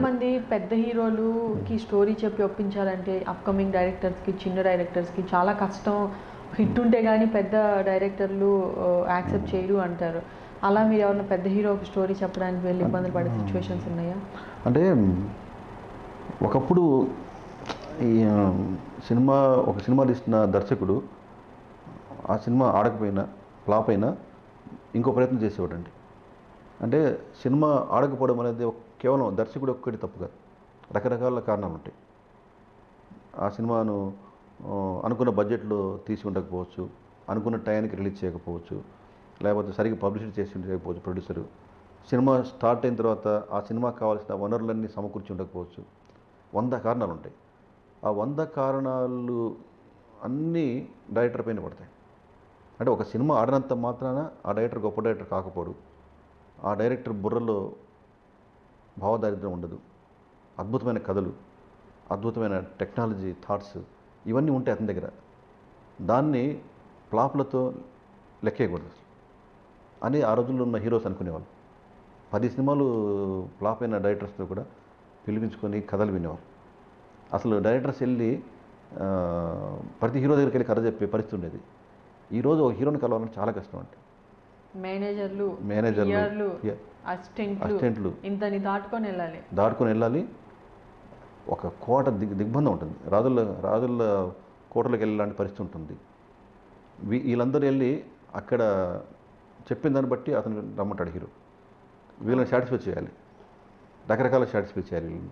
మంది పెద్ద హీరోలుకి స్టోరీ చెప్పి ఒప్పించాలంటే అప్కమింగ్ డైరెక్టర్స్కి చిన్న డైరెక్టర్స్కి చాలా కష్టం హిట్ ఉంటే కానీ పెద్ద డైరెక్టర్లు యాక్సెప్ట్ చేయరు అంటారు అలా మీరు ఎవరైనా పెద్ద హీరోకి స్టోరీ చెప్పడానికి వెళ్ళి ఇబ్బందులు పడే సిచ్యువేషన్స్ ఉన్నాయా అంటే ఒకప్పుడు ఈ ఆ, సినిమా ఒక సినిమా తీసిన దర్శకుడు ఆ సినిమా ఆడకపోయినా ఫ్లాప్ అయినా ఇంకో ప్రయత్నం చేసేవాడండి అంటే సినిమా ఆడకపోవడం అనేది ఒక- కేవలం దర్శకుడు ఒక్కటి తప్పు కాదు రకరకాల కారణాలు ఉంటాయి ఆ సినిమాను ఆ, అనుకున్న బడ్జెట్లో తీసి ఉండకపోవచ్చు అనుకున్న టైంకి రిలీజ్ చేయకపోవచ్చు లేకపోతే సరిగ్గా పబ్లిసిటీ చేసి ఉండకపోవచ్చు ప్రొడ్యూసరు సినిమా స్టార్ట్ అయిన తర్వాత ఆ సినిమాకి కావాల్సిన వనరులన్నీ సమకూర్చి ఉండకపోవచ్చు వంద కారణాలు ఉంటాయి ఆ వంద కారణాలు అన్నీ డైరెక్టర్ పైన పడతాయి అంటే ఒక సినిమా ఆడినంత మాత్రాన ఆ డైరెక్టర్ గొప్ప డైరెక్టర్ కాకపోడు ఆ డైరెక్టర్ బుర్రలో భావదారిద్ర్యం ఉండదు అద్భుతమైన కథలు అద్భుతమైన టెక్నాలజీ థాట్స్ ఇవన్నీ ఉంటాయి అతని దగ్గర దాన్ని ఫ్లాప్లతో లెక్కేయకూడదు అసలు అని ఆ రోజుల్లో ఉన్న హీరోస్ అనుకునేవాళ్ళు పది సినిమాలు ఫ్లాప్ అయిన డైరెక్టర్స్తో కూడా పిలిపించుకొని కథలు వినేవారు అసలు డైరెక్టర్స్ వెళ్ళి ఆ, ప్రతి హీరో దగ్గరికి వెళ్ళి కథ చెప్పే పరిస్థితి ఉండేది ఈరోజు ఒక హీరోని కలవాలంటే చాలా కష్టం అంటే మేనేజర్లు మేనేజర్లు, పిఆర్లు yeah. అసిస్టెంట్లు అసిస్టెంట్లు. ఇంతని దాటుకొని వెళ్ళాలి దాటుకొని వెళ్ళాలి ఒక కోట దిగ్ దిగ్బంధం ఉంటుంది రాజుల రాజుల కోటలోకి వెళ్ళాలంటి పరిస్థితి ఉంటుంది వీ- వీళ్ళందరూ వెళ్ళి అక్కడ చెప్పిన దాన్ని బట్టి అతను రమ్మంటాడు హీరో వీళ్ళని సాటిస్ఫై చేయాలి రకరకాల సాటిస్ఫై చేయాలి వీళ్ళని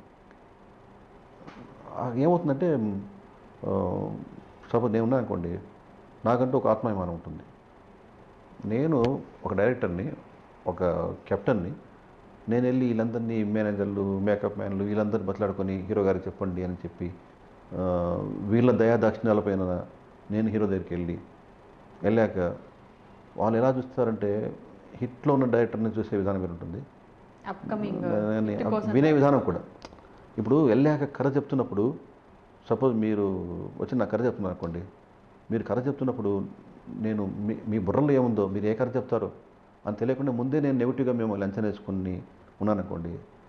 ఆ, ఏమవుతుందంటే సపోజ్ నేను ఉన్నా అనుకోండి నాకంటూ ఒక ఆత్మాభిమానం ఉంటుంది నేను ఒక డైరెక్టర్ని ఒక కెప్టెన్ని నేను వెళ్ళి వీళ్ళందరినీ మేనేజర్లు మేకప్ మ్యాన్లు వీళ్ళందరినీ బతలాడుకొని హీరో గారికి చెప్పండి అని చెప్పి ఆ, వీళ్ళ దయా దాక్షిణ్యాలపైన నేను హీరో దగ్గరికి వెళ్ళి వెళ్ళాక వాళ్ళు ఎలా చూస్తారంటే హిట్లో ఉన్న డైరెక్టర్ని చూసే విధానం వేరు ఉంటుంది అప్కమింగ్ దాన్ని వినే విధానం కూడా ఇప్పుడు వెళ్ళాక కథ చెప్తున్నప్పుడు సపోజ్ మీరు వచ్చి నా కథ చెప్తున్నారు అనుకోండి మీరు కథ చెప్తున్నప్పుడు నేను మీ మీ బుర్రలో ఏముందో మీరు ఏ కథ చెప్తారో అని తెలియకుండా ముందే నేను నెగిటివ్గా మేము లంచం వేసుకుని ఉన్నాననుకోండి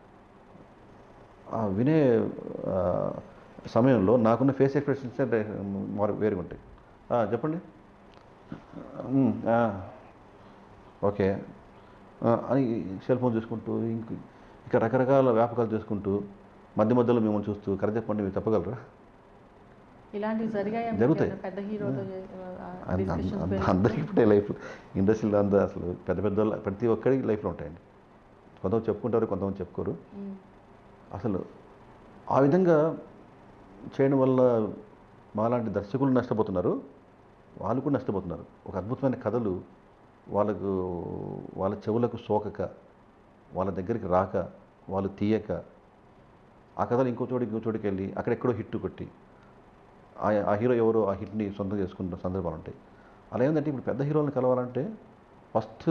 ఆ వినే ఆ, సమయంలో నాకున్న ఫేస్ ఎక్స్ప్రెషన్స్ వేరుగా ఉంటాయి ఆ, చెప్పండి ఉమ్, ఆ, ఓకే ఆ, అని సెల్ ఫోన్ చూసుకుంటూ ఇంక ఇక రకరకాల వ్యాపకాలు చేసుకుంటూ మధ్య మధ్యలో మిమ్మల్ని చూస్తూ కథ చెప్పండి మీరు చెప్పగలరా ఇలాంటివి జరిగాయా మీకు జరుగుతాయి. ఏమైనా పెద్ద హీరోతో అంద- డిస్కషన్స్ అంద- అందరికీ ఇప్పుడు లైఫ్ ఇండస్ట్రీలో అందరూ అసలు పెద్ద పెద్ద వాళ్ళ- ప్రతి ఒక్కరికి లైఫ్లో ఉంటాయండి కొంతమంది చెప్పుకుంటారు కొంతమంది చెప్పుకోరు అసలు ఆ విధంగా చేయడం వల్ల మాలాంటి దర్శకులు నష్టపోతున్నారు వాళ్ళు కూడా నష్టపోతున్నారు ఒక అద్భుతమైన కథలు వాళ్ళకు వాళ్ళ చెవులకు సోకక వాళ్ళ దగ్గరికి రాక వాళ్ళు తీయక ఆ కథలు ఇంకో చోటు ఇంకో చోటుకి వెళ్ళి అక్కడెక్కడో హిట్ కొట్టి ఆ ఆ హీరో ఎవరో ఆ హిట్ని సొంతం చేసుకుంటున్న సందర్భాలు ఉంటాయి అలా ఏంటంటే ఇప్పుడు పెద్ద హీరోని కలవాలంటే ఫస్ట్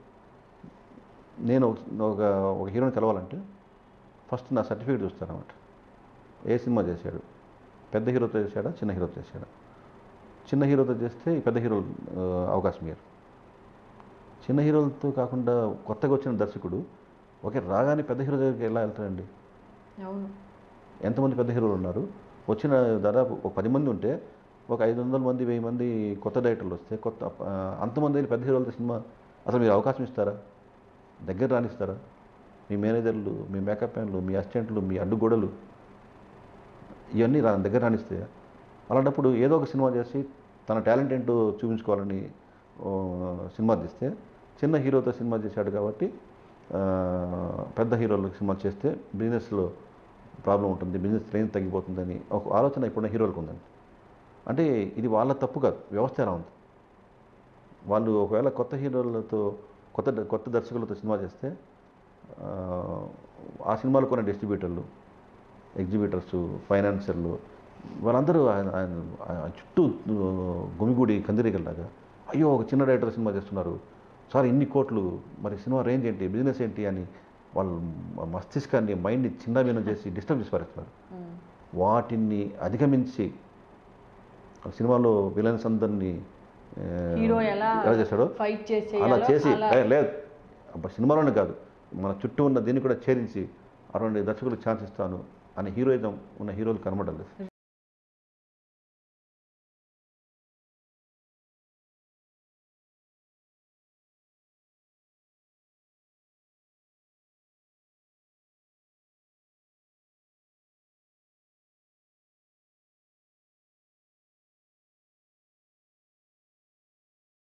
నేను ఒక ఒక హీరోని కలవాలంటే ఫస్ట్ నా సర్టిఫికేట్ చూస్తారన్నమాట ఏ సినిమా చేశాడు పెద్ద హీరోతో చేశాడా చిన్న హీరోతో చేశాడా చిన్న హీరోతో చేస్తే ఈ పెద్ద హీరోలు ఆ, అవకాశం ఇయ్యరు చిన్న హీరోలతో కాకుండా కొత్తగా వచ్చిన దర్శకుడు ఓకే రాగానే పెద్ద హీరో దగ్గరికి ఎలా వెళ్తాడండి అవును ఎంతమంది పెద్ద హీరోలు ఉన్నారు వచ్చిన దాదాపు ఒక పది మంది ఉంటే ఒక ఐదు వందల మంది వెయ్యి మంది కొత్త డైరెక్టర్లు వస్తే కొత్త ఆ, అంతమంది వెళ్ళి పెద్ద హీరోలతో సినిమా అసలు మీరు అవకాశం ఇస్తారా దగ్గర రానిస్తారా మీ మేనేజర్లు మీ మేకప్ మ్యాన్లు మీ అసిస్టెంట్లు మీ అడ్డుగోడలు ఇవన్నీ రా దగ్గర రానిస్తే అలాంటప్పుడు ఏదో ఒక సినిమా చేసి తన టాలెంట్ ఏంటో చూపించుకోవాలని ఓ, సినిమా తీస్తే చిన్న హీరోతో సినిమా చేశాడు కాబట్టి ఆ, పెద్ద హీరోలకు సినిమా చేస్తే బిజినెస్లో ప్రాబ్లం ఉంటుంది బిజినెస్ ట్రైన్ తగ్గిపోతుందని ఒక ఆలోచన ఇప్పుడున్న హీరోలకు ఉందండి అంటే ఇది వాళ్ళ తప్పు కాదు వ్యవస్థ ఎలా ఉంది వాళ్ళు ఒకవేళ కొత్త హీరోలతో కొత్త కొత్త దర్శకులతో సినిమా చేస్తే ఆ, ఆ సినిమాలో కొన్ని డిస్ట్రిబ్యూటర్లు ఎగ్జిబిటర్స్ ఫైనాన్సర్లు వాళ్ళందరూ ఆయన ఆయన ఆయన చుట్టూ ఆ, గుమిగూడి కందిరీగల్లాగా అయ్యో ఒక చిన్న డైరెక్టర్ సినిమా చేస్తున్నారు సార్ ఇన్ని కోట్లు మరి సినిమా రేంజ్ ఏంటి బిజినెస్ ఏంటి అని వాళ్ళు మస్తిష్కాన్ని మైండ్ని చిన్నవీనం చేసి డిస్టర్బ్ చేసి పారేస్తున్నారు మ్మ్. వాటిని అధిగమించి ఆ సినిమాలో విలన్స్ అందరినీ ఆ, హీరో ఎలా ఎలా చేశాడో ఫైట్ చేసి అలా చేయాలో చేసి అలా ఏ, లేదు అబ్బా సినిమాలోనే కాదు మన చుట్టూ ఉన్న దీన్ని కూడా ఛేదించి అటువంటి దర్శకులకు ఛాన్స్ ఇస్తాను అనే హీరోయిజం ఉన్న హీరోలు కనబడలేదు